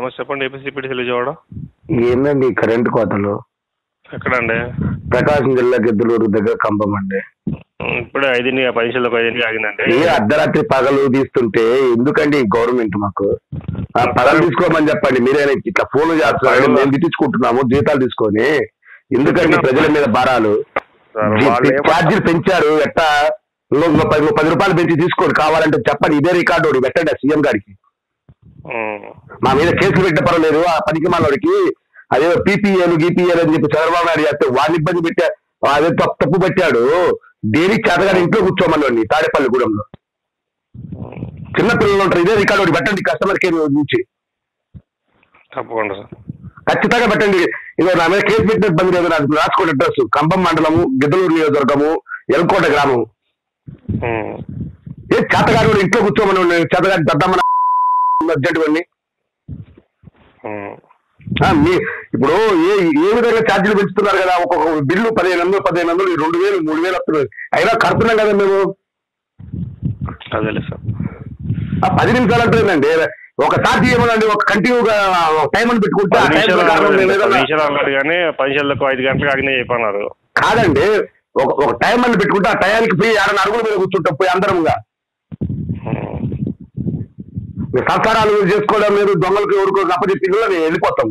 నమస్తే చెప్పండి ఏపీసీపీటీ విజయవాడ ఏందండి ఈ కరెంటు కోతలు ఎక్కడండి ప్రకాశం జిల్లా గిద్దలూరు దగ్గర కంపం అండి ఉమ్, ఇప్పుడే ఐదింటి పది నిమిషాలకు ఐదింటికి ఆగిందండి ఏ అర్ధరాత్రి పగలు తీస్తుంటే ఎందుకండి ఈ గవర్నమెంట్ మాకు ఆ పగలు తీసుకోమని చెప్పండి మీరే ఇట్లా ఫోన్ చేస్తున్నారు మేము తిట్టించుకుంటున్నాము జీతాలు తీసుకొని ఎందుకండి ప్రజల మీద భారాలు సార్, వాళ్ళు ఏమంటారు? ఛార్జీలు పెంచారు ఎట్టా ఇంకో ఇంకో పది ఇంకో పది రూపాయలు పెంచి తీసుకోండి కావాలంటే చెప్పండి ఇదే రికార్డు ఒకటి పెట్టండి సీఎం గారికి ఉమ్, మా మీద కేసులు పెట్టే పర్వాలేదు ఆ పనికి మనోడికి అదే పీపీఏలు గీపీఏలు అని చెప్పి చంద్రబాబు నాయుడు చేస్తే వాడిని ఇబ్బంది పెట్టా అదే తప్పు తప్పు పెట్టాడు దేనికి చేతగాని ఇంట్లో కూర్చోమని తాడేపల్లిగూడెంలో ఉమ్, చిన్న పిల్లలు ఉంటారు ఇదే రికార్డు ఒకటి పెట్టండి కస్టమర్ కేర్ నుంచి తప్పకుండా సార్ ఖచ్చితంగా పెట్టండి ఇదో నా మీద కేసు పెట్టిన ఇబ్బంది లేదు నాకు రాసుకోండి అడ్రస్ కంబం మండలము గిద్దలూరు నియోజకవర్గము ఎల్కోట గ్రామం ఉమ్, ఏ చేతగాడు కూడా ఇంట్లో కూర్చోమని చేతగాడి దద్దమ్మన అర్జెంట్ అన్ని ఉమ్, ఆ, మీ ఇప్పుడు ఏ ఏ విధంగా ఛార్జీలు పెంచుతున్నారు కదా ఒక్కొక్క బిల్లు పదిహేను వందలు పదిహేను వందలు ఈ రెండు వేలు మూడు వేలు వస్తున్నాయి అయినా కడుతున్నాం కదా మేము అదేలే సార్ ఆ పది నిమిషాలు అంటుందండి ఒకసారి ఏమనండి ఒక కంటిన్యూగా టైం అని పెట్టుకుంటే ఆ పది టైం నిమిషాలు ప్రకారం అన్నారండి, మేము పది ఏదైనా- నిమిషాలు అన్నారు కానీ పది నిమిషాలకు ఐదు గంటలకు ఆగినాయి చెప్పన్నారు కాదండి ఒక ఒక టైం అని పెట్టుకుంటే ఆ టయానికి పోయి ఏడన్నా అరుగుల మీద కూర్చుంటాం పోయి అందరంగా ఉమ్, మీ సంసారాలు చేసుకోవడం లేదు దొంగలకు ఎవరికో అప్పచెప్పి ఇల్లు మేము వెళ్ళిపోతాం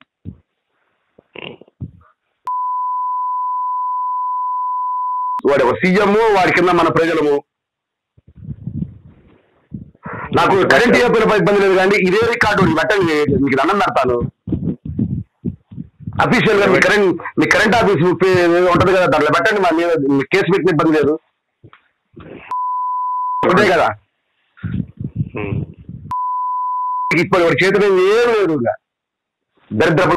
వాడు ఒక సీఎం వాడి కింద మన ప్రజలము నాకు కరెంట్ ఇవ్వకపోయిన ఇబ్బంది లేదు కానీ ఇదే రికార్డు ఒకటి పెట్టండి మీకు దండం పెడతాను అఫీషియల్ గా మీ కరెంట్ మీ కరెంట్ ఆఫీస్ ఉంటది కదా దాంట్లో పెట్టండి మా మీద మీ కేసు పెట్టిన ఇబ్బంది లేదు ఉంటే కదా ఉమ్. ఇప్పుడు వాడి చేతిలో ఏం లేదు ఇంకా దరిద్రపు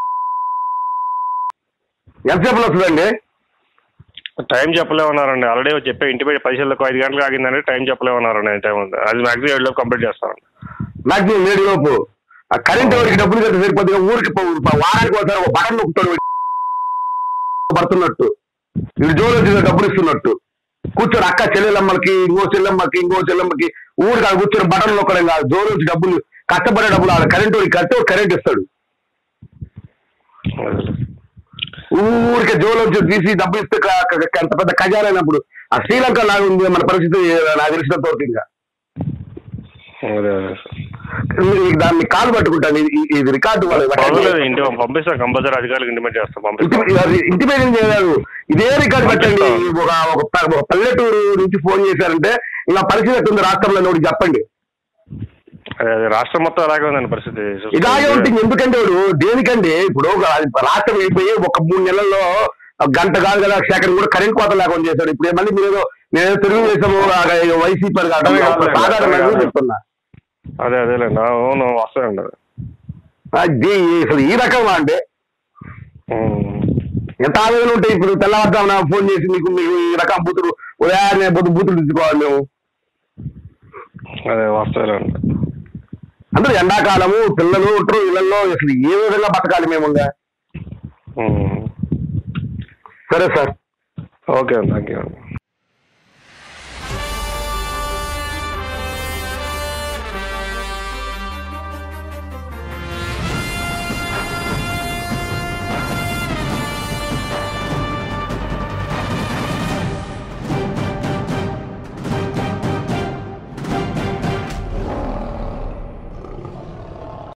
ఎంతసేపు వస్తుందండి టైం చెప్పలేమన్నారండి ఆల్రెడీ చెప్పే ఇంటి బయట పది నిమిషాలకు ఐదు గంటలకు ఆగిందని టైం చెప్పలేమన్నారండి టైం ఉంది అది మాక్సిమం ఏడు లోపు కంప్లీట్ చేస్తానండి మాక్సిమం ఏడు లోపు ఆ కరెంట్ వాడికి డబ్బులు కడితే సరిపోతుంది ఊరికి పో- పో- వారానికి ఒకసారి ఒక బటన్ నొక్కుతాడు వీడు. పడుతున్నట్టు వీడు జోలు వచ్చి డబ్బులు ఇస్తున్నట్టు కూర్చొని అక్క చెల్లెలమ్మకి ఇంకో చెల్లెమ్మకి ఇంకో చెల్లెమ్మకి ఊరికి అక్కడ కూర్చొని బటన్ నొక్కడం కాదు జోలు వచ్చి డబ్బులు కష్టపడే డబ్బులు ఆడ కరెంట్ వాడికి కడితే వాడు కరెంట్ ఇస్తాడు అదేలే. ఊరికే జోలు వచ్చి తీసి డబ్బులు ఇస్తే క- క- అంత పెద్ద ఖజానా అయినప్పుడు ఆ శ్రీలంక లాగా ఉంది మన పరిస్థితి నాకు తెలిసినంత వరకు ఇంకా అదే అదే సార్ మీకు దాన్ని కాలు పట్టుకుంటాను ఇది- ఇది- ఇది రికార్డు వాళ్ళు పర్వాలేదు ఇంటి పంపిస్తాం కంపల్సరీ అధికారులకు ఇంటిమేట్ చేస్తాం పంపిస్తాం ఇంటిమేషన్ చేయలేదు ఇదే రికార్డు పెట్టండి ఒక ఒక ప- ఒక పల్లెటూరు నుంచి ఫోన్ చేశారంటే ఇలా పరిస్థితి ఎట్టుంది రాష్ట్రంలో ఒకటి చెప్పండి అదే అదే రాష్ట్రం మొత్తం అలాగే ఉందండి పరిస్థితి ఇలాగే ఉంటుంది ఎందుకంటే వాడు దేనికండి ఇప్పుడు ఒక రాష్ట్రం అయిపోయి ఒక మూడు నెలల్లో ఒక గంట కాదు కదా సెకండ్ కూడా కరెంట్ కోత లేకుండా చేశాడు ఇప్పుడు మళ్ళీ మీరు ఏదో నేను తెలుగుదేశం వైసీపీ అని కాదు అదే కాదు, సాధారణంగా అదే. చెప్తున్నా అదే అదేలేండి అవును వస్తాయండి అది అది అసలు ఈ రకంగా అంటే ఉమ్. ఎంత ఆవేదన ఉంటాయి ఇప్పుడు తెల్లవారుజామున ఫోన్ చేసి మీకు మీకు ఈ రకం బూతులు ఉదయాన్నే పొద్దు బూతులు తీసుకోవాలి మేము అదే వస్తాయండి అందరూ ఎండాకాలము పిల్లలు ఉంటారు ఇళ్లలో అసలు ఏ విధంగా బతకాలి మేము ఇంకా? ఉమ్. సరే సార్ ఓకే అండి థ్యాంక్ యూ అండి